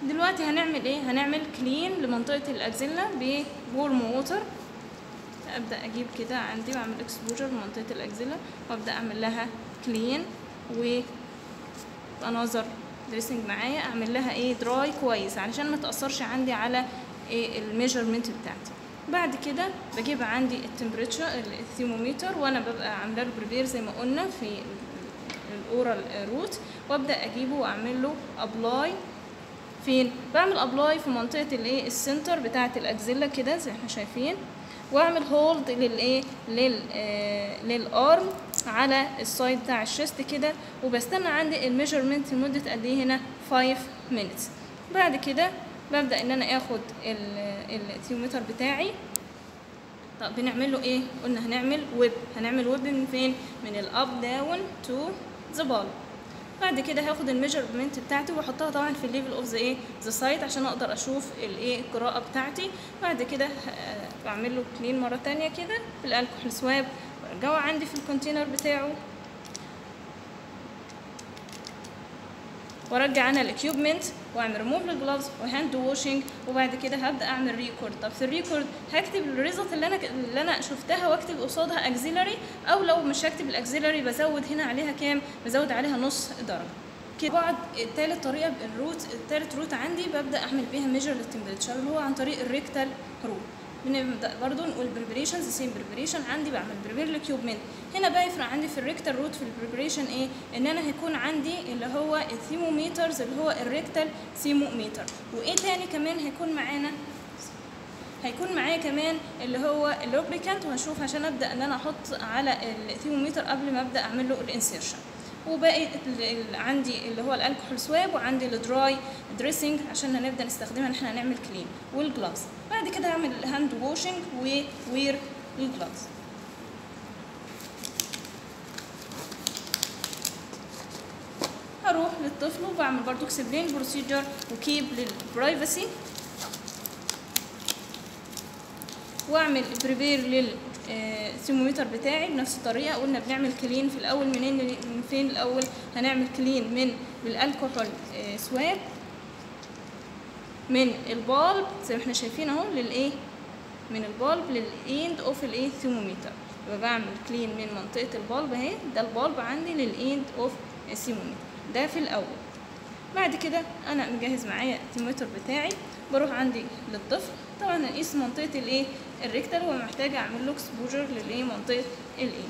دلوقتي هنعمل ايه هنعمل كلين لمنطقه الاكزيلا بورم ووتر ابدا اجيب كده عندي واعمل اكسبوجر لمنطقه الاكزيلا وابدا اعمل لها كلين و انظر دريسنج معايا اعمل لها ايه دراي كويس علشان ما تاثرش عندي على ايه الميجرمنت بتاعتي بعد كده بجيب عندي التمبريتشر الثيمومتر وانا ببقى عامله له بريبير زي ما قلنا في الاورال روت وابدا اجيبه واعمل له ابلاي فين بعمل ابلاي في منطقه الايه السنتر بتاعه الاكزيلا كده زي ما احنا شايفين واعمل هولد للايه لل آه للارم على السايد بتاع الشيست كده وبستنى عندي الميجرمنت لمده قد ايه هنا 5 minutes بعد كده ببدا ان انا اخد الثيومتر بتاعي طب بنعمل له ايه قلنا هنعمل ويب هنعمل ويب من فين من الاب داون تو ذا بال بعد كده هاخد الميجرمنت بتاعتي واحطها طبعا في الليفل اوف ذا ايه ذا سايت عشان اقدر اشوف الايه القراءه بتاعتي بعد كده بعمل له كلين مره تانية كده بالالكحول سواب وارجعه عندي في الكونتينر بتاعه وارجع انا الاكيوبمنت واعمل ريموف للجلافز وهاند واشنج وبعد كده هبدا اعمل ريكورد طب في الريكورد هكتب الريزلت اللي انا اللي انا شفتها واكتب قصادها اكزيلري او لو مش هكتب الاكزيلري بزود هنا عليها كام بزود عليها نص درجه كده بعد التالت طريقه الروت التالت روت عندي ببدا اعمل بيها ميجر للتمبريتشر اللي هو عن طريق الريكتال روت بنبدا برضو نقول بريبريشنز سيم بريبريشن عندي بعمل بريبير للكيوبمنت هنا بقى يفرق عندي في الريكتال روت في البريبريشن ايه ان انا هيكون عندي اللي هو الثيموميترز اللي هو الريكتال ثيموميتر وايه تاني كمان هيكون معانا هيكون معايا كمان اللي هو اللوبريكانت وهشوف عشان ابدا ان انا احط على الثيموميتر قبل ما ابدا اعمل له الانسيرشن وباقي عندي اللي هو الالكحول سواب وعندي الدراي دريسنج عشان هنبدا نستخدمها ان احنا هنعمل كلين والجلافز بعد كده هعمل الهاند واشنج ووير الجلافز هروح للطفل وبعمل برضو اكسبلين بروسيجر وكيب للبرايفسي واعمل بريبير لل الثيمومتر بتاعي بنفس الطريقه قلنا بنعمل كلين في الاول منين من فين الاول هنعمل كلين من بالالكحول سواب من البالب زي ما احنا شايفين اهو للايه من البالب للاند اوف الايه ثيمومتر يبقى بعمل كلين من منطقه البالب اهي ده البالب عندي للاند اوف الثيمومتر ده في الاول بعد كده انا مجهز معايا الثيمومتر بتاعي بروح عندي للطفل طبعا اقيس منطقه الايه الريكتال ومحتاجه اعمل له اكسبوجر للايه منطقه الايه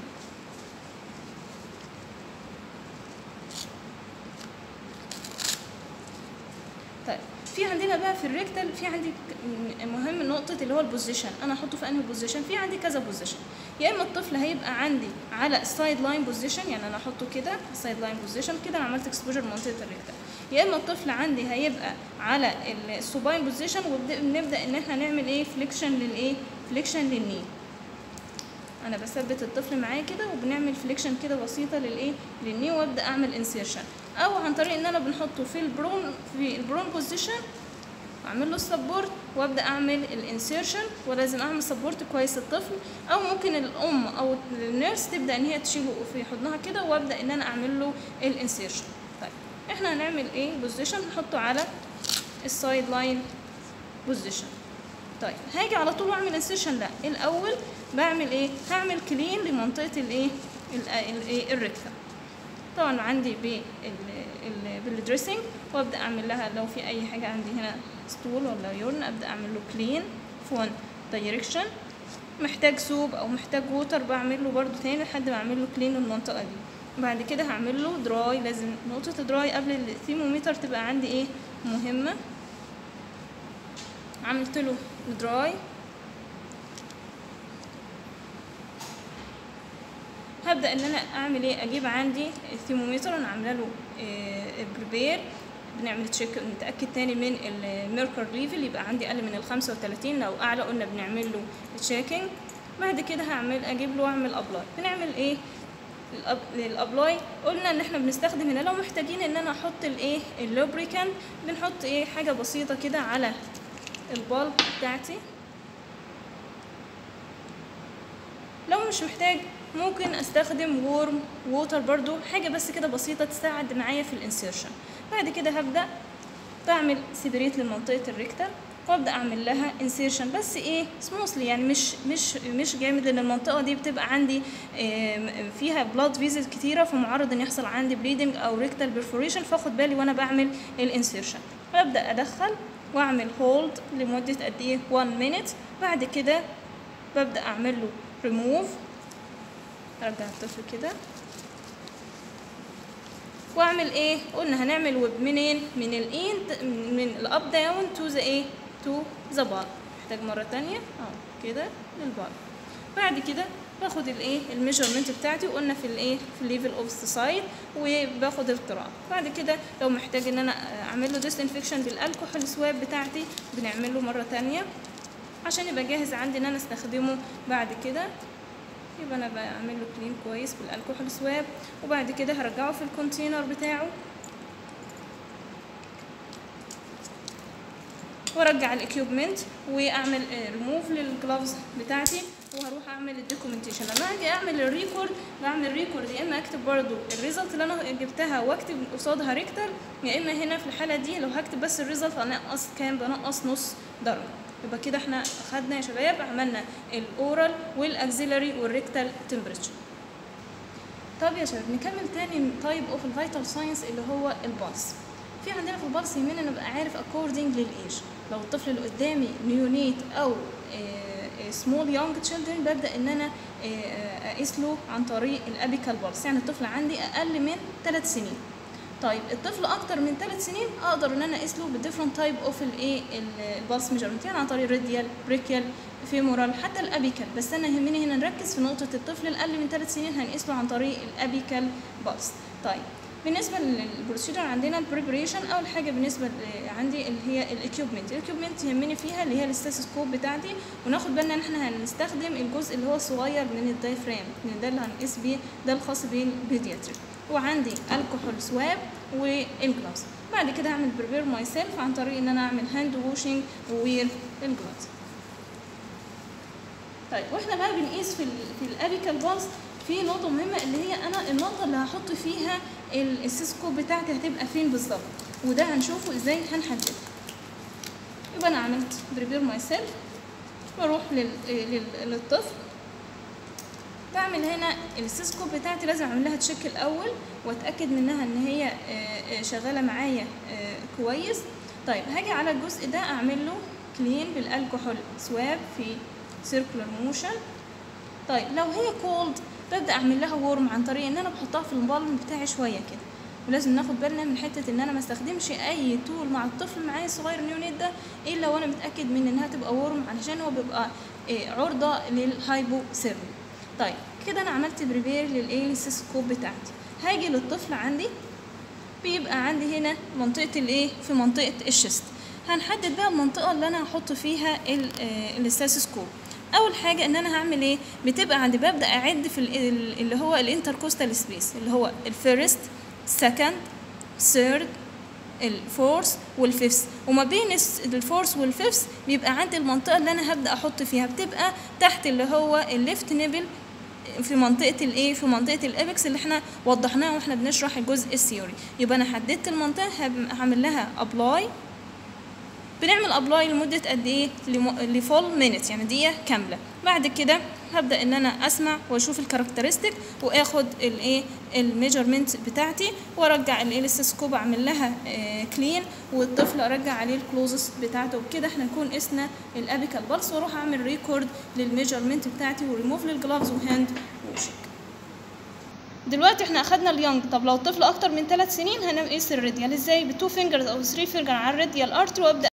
طيب في عندنا بقى في الريكتال في عندي مهم نقطة اللي هو البوزيشن أنا أحطه في أنهي بوزيشن في عندي كذا بوزيشن يا إما الطفل هيبقى عندي على السايد لاين بوزيشن يعني أنا أحطه كده السايد لاين بوزيشن كده أنا عملت اكسبوجر منطقة الريكتال يا إما الطفل عندي هيبقى على السوباين بوزيشن وبنبدأ إن إحنا نعمل إيه فليكشن للإيه فليكشن للني انا بثبت الطفل معايا كده وبنعمل فليكشن كده بسيطه للايه للني وابدا اعمل انسيرشن او عن طريق ان انا بنحطه في البرون في البرون بوزيشن اعمل له السبورت وابدا اعمل الانسيرشن ولازم اعمل سبورت كويس للطفل او ممكن الام او النيرس تبدا ان هي تشيله في حضنها كده وابدا ان انا اعمل له الانسيرشن طيب احنا هنعمل ايه بوزيشن نحطه على السايد لاين بوزيشن طيب هاجي على طول واعمل انسيرشن لا الاول بعمل ايه هعمل كلين لمنطقه الايه الايه الريكتم طبعا عندي بال بالدريسنج وابدا اعمل لها لو في اي حاجه عندي هنا ستول ولا يورن ابدا اعمل له كلين في وان دايركشن محتاج سوب او محتاج ووتر بعمل له برده تاني لحد ما اعمل له كلين المنطقه دي بعد كده هعمل له دراي لازم نقطه دراي قبل الثيمومتر تبقى عندي ايه مهمه عملت له دراي هبدا ان انا اعمل ايه اجيب عندي الثيمومتر انا عامله له بريبير بنعمل تشيك نتاكد تاني من الميركر ليفل يبقى عندي اقل من ال 35 لو اعلى قلنا بنعمل له تشيكينج بعد كده هعمل اجيب له واعمل ابلاي بنعمل ايه الابلاي قلنا ان احنا بنستخدم هنا لو محتاجين ان انا احط الايه اللوبريكانت بنحط ايه حاجه بسيطه كده على البالب بتاعتي لو مش محتاج ممكن استخدم وورم ووتر برضو حاجه بس كده بسيطه تساعد معايا في الانسيرشن بعد كده هبدا بعمل سيبريت لمنطقه الريكتال وابدا اعمل لها انسيرشن بس ايه سموثلي يعني مش مش مش جامد لان المنطقه دي بتبقى عندي فيها بلاد فيزز كتيره فمعرض ان يحصل عندي بليدنج او ريكتال بيرفوريشن فاخد بالي وانا بعمل الانسيرشن وابدا ادخل واعمل هولد لمده قد ايه 1 مينيت بعد كده ببدا اعمل له ريموف ارجع الطفل كده واعمل ايه قلنا هنعمل ويب منين من الان من الاب داون تو ذا ايه تو ذا بار محتاج مره تانية اهو كده للبار بعد كده باخد الايه الميجرمنت بتاعتي وقلنا في الايه في الليفل اوف ذا سايد وباخد القراءه بعد كده لو محتاج ان انا اعمل له ديسانفكشن بالالكحول سواب بتاعتي بنعمل له مره تانية عشان يبقى جاهز عندي ان انا استخدمه بعد كده يبقى انا بعمل له كلين كويس بالالكحول سواب وبعد كده هرجعه في الكونتينر بتاعه وارجع الاكيوبمنت واعمل ريموف للجلافز بتاعتي وهروح اعمل الدوكيومنتيشن لما اجي اعمل الريكورد بعمل ريكورد يا اما اكتب برضو الريزلت اللي انا جبتها واكتب قصادها ريكتال يا اما هنا في الحاله دي لو هكتب بس الريزلت هنقص كام بنقص نص درجه يبقى كده احنا اخدنا يا شباب عملنا الاورال والاكزيلري والريكتال تمبريتشر طب يا شباب نكمل تاني تايب اوف الفيتال ساينس اللي هو البلس في عندنا في البلس يهمنا نبقى عارف اكوردنج للايج لو الطفل اللي قدامي نيونيت او سمول يونج تشيلدرن ببدا ان انا اقيس له عن طريق الابيكال بلس يعني الطفل عندي اقل من 3 سنين طيب الطفل اكتر من 3 سنين اقدر ان انا اقيس له بالديفرنت تايب اوف الايه البلس ميجرمنت يعني عن طريق راديال بريكيال فيمورال حتى الابيكال بس انا يهمني هنا نركز في نقطه الطفل الاقل من 3 سنين هنقيس له عن طريق الابيكال بلس طيب بالنسبه للبروسيجر عندنا البريبريشن اول حاجه بالنسبه عندي اللي هي الاكيوبمنت الاكيوبمنت يهمني فيها اللي هي الاستاثوسكوب بتاعتي وناخد بالنا ان احنا هنستخدم الجزء اللي هو الصغير من الدايفرام لان ده اللي هنقيس بيه ده الخاص بالبيدياتريك وعندي الكحول سواب والجلافز بعد كده هعمل بريبير ماي سيلف عن طريق ان انا اعمل هاند ووشنج ووير الجلافز طيب واحنا بقى بنقيس في ال في الابيكال بالز في نقطه مهمه اللي هي انا النقطه اللي هحط فيها السيسكوب بتاعتي هتبقى فين بالظبط وده هنشوفه ازاي هنحددها يبقى انا عملت بريبير ماي سيلف بروح لل... لل... للطفل بعمل هنا السيسكوب بتاعتي لازم اعمل لها تشيك الاول واتاكد منها ان هي شغاله معايا كويس طيب هاجي على الجزء ده اعمل له كلين بالالكحول سواب في سيركولار موشن طيب لو هي كولد ببدا اعمل لها ورم عن طريق ان انا بحطها في البالم بتاعي شويه كده ولازم ناخد بالنا من حته ان انا ما استخدمش اي تول مع الطفل معايا الصغير النيونيت ده الا وانا متاكد من انها تبقى ورم علشان هو بيبقى عرضه للهايبوثيرمي طيب كده انا عملت بريبير للايه للسيسكوب بتاعتي هاجي للطفل عندي بيبقى عندي هنا منطقه الايه في منطقه الشست هنحدد بقى المنطقه اللي انا هحط فيها الستاسكوب اول حاجه ان انا هعمل ايه بتبقى عندي ببدا اعد في اللي هو الانتركوستال سبيس اللي هو الفيرست سكند ثيرد الفورس والفيفث وما بين الفورس والفيفث بيبقى عندي المنطقه اللي انا هبدا احط فيها بتبقى تحت اللي هو الليفت نيبل في منطقه الايه في منطقه الابكس اللي احنا وضحناها واحنا بنشرح الجزء الثيوري يبقى انا حددت المنطقه هعمل لها ابلاي بنعمل ابلاي لمده قد ايه لفول مينت يعني دقيقه كامله بعد كده هبدا ان انا اسمع واشوف الكاركترستيك واخد الايه الميجرمنت بتاعتي وارجع الاستسكوب اعمل لها آه كلين والطفل ارجع عليه الكلوزس بتاعته وبكده احنا نكون قسنا الابيكال بالس واروح اعمل ريكورد للميجرمنت بتاعتي وريموف للجلافز وهاند ووشنج دلوقتي احنا اخدنا اليونج طب لو الطفل اكتر من 3 سنين هنقيس الراديال ازاي بتو فينجرز او 3 فينجر على الراديال ارتر وابدا